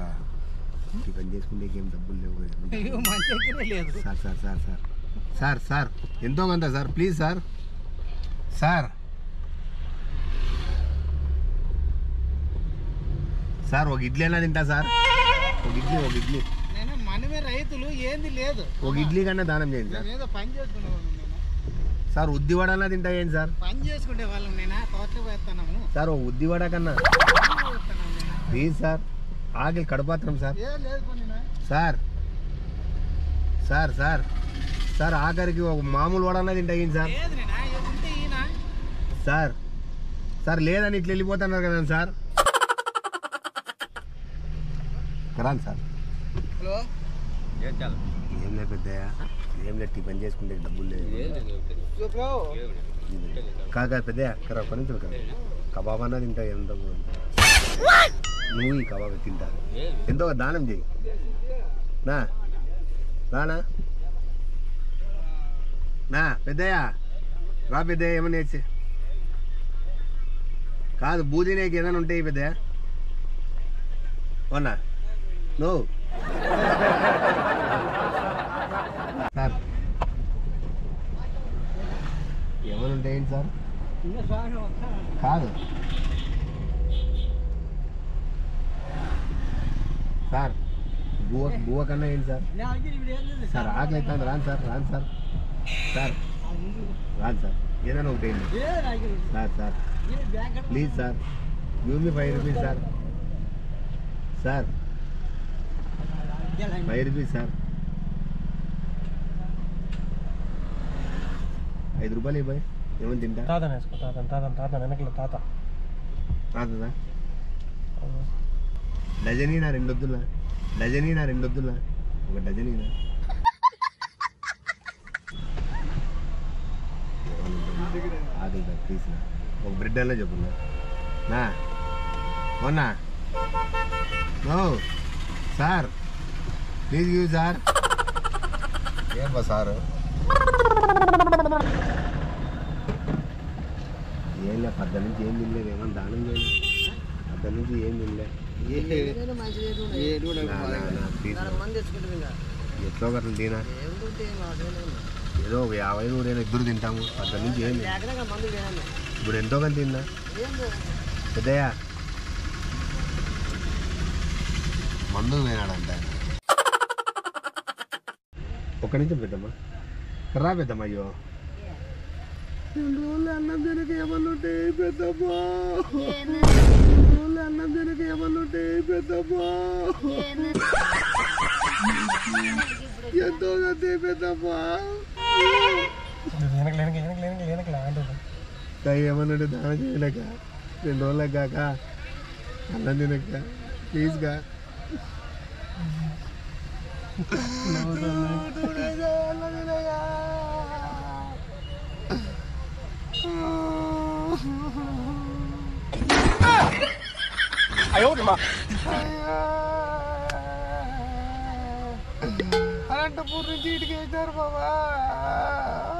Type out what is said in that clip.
Tiffin చేసుకుంటే ఏం డబ్బులు లేవు కదా. అయ్యో మన దగ్గర లేదు sir sir sir sir sir sir ఎంతో కొంత sir please sir sir sir ఒక ఇడ్లీ అయినా తింటా సార్ ఒక ఇడ్లీ ఒక ఇడ్లీ నేను మనమే రైతులు ఏంది లేదు ఒక ఇడ్లీ కన్నా దానం చేయండి సార్ మేము ఏదో పని చేసుకునే వాళ్ళం నేను సార్ ఉద్ది వడనా తింటా ఏంటి సార్ పని చేసుకునే వాళ్ళం నేను తోటలో పోతున్నాము సార్ ఒక ఉద్ది వడ కన్నా పోతున్నాము నేను ప్లీజ్ సార్ ఆకలి కడపాత్రం సార్ ఏం లేదు పని నేను. సార్ సార్ సార్ సార్ ఆఖరికి ఒక మామూలు వడన్నా తింటా ఏంటి సార్ లేదు నేను ఉంటే ఈయన సార్ సార్ లేదని ఇట్లా వెళ్ళిపోతున్నారు కదా సార్ రాను సార్ హలో ఏం లేదు పెద్దయ్య ఏం లేదు టిఫిన్ చేసుకుంటే డబ్బులు లేదు చెప్పు కాదు కాదు పెద్దయ్య కరా పని కదా కబాబ్ అన్నా తింటా ఎంత నువ్వు ఈ కబాబ్ తింటా ఎంతో ఒక దానం చేయి నా రానా నా పెద్దయ్య రా పెద్దయ్య ఏమన్నా నేర్చి కాదు బూది నీకు ఏదైనా ఉంటాయి పెద్దయ్య అవునా నువ్వు సార్ ఏమైనా ఉంటాయి ఏంటి సార్ ఇంకా స్వామి వస్తాను కాదు సార్ బువ్వ బువ్వ కన్నా ఏంటి సార్ సార్ ఆకలి అవుతుంది రాను సార్ రాను సార్ సార్ రాను సార్ ఏదైనా ఒకటి ఏంటి sir sir please sir give me five rupees sir sir five rupees sir ఐదు రూపాయలు ఇవ్వాలి ఏమని తింటా తాత వేసుకో తాత తాత తాత వెనకల తాత రాదా డజనీనా రెండు వద్దులా డజనీనా రెండు వద్దులా ఒక డజనీనా ఆకలి ప్లీజ్ నా ఒక బ్రెడ్ అలా చెప్పు నా. నా అవునా no sir please give sir ఏం బా సారు ఏం లే పద్ద నుంచి ఏం తినలేదు ఏమన్నా దానం చేయలేదు పద్ద నుంచి ఏం తినలే నా, నా, నా, please నా. ఎట్లో ఒకటి తినా ఏదో ఒక యాభై నూరైనా ఇద్దరు తింటాము పద్ద నుంచి ఏం లేదు. ఇప్పుడు ఎంతో కానీ తిన్నా పెద్దయ్యా మందు పోయినాడంట ఆయన. ఒక్క నిమిషం పెద్దమ్మా రా పెద్దమ్మ అయ్యో రెండు రోజులు అన్నం తినక ఏమన్నా ఉంటే పెద్దమ్మా రెండు రోజులు అన్నం తినక ఏమన్నా ఉంటే పెద్దమ్మా ఎంతో కదే పెద్దమ్మా వెనకల వెనక వెనకల వెనకల వెనకల అంటుంది కా ఏమన్నాడు దానం చేయలేక రెండు రోజులకు కాక అన్నం తినక ప్లీజ్గా అనంతపూర్ నుంచి ఇటుకి వేశారు బాబా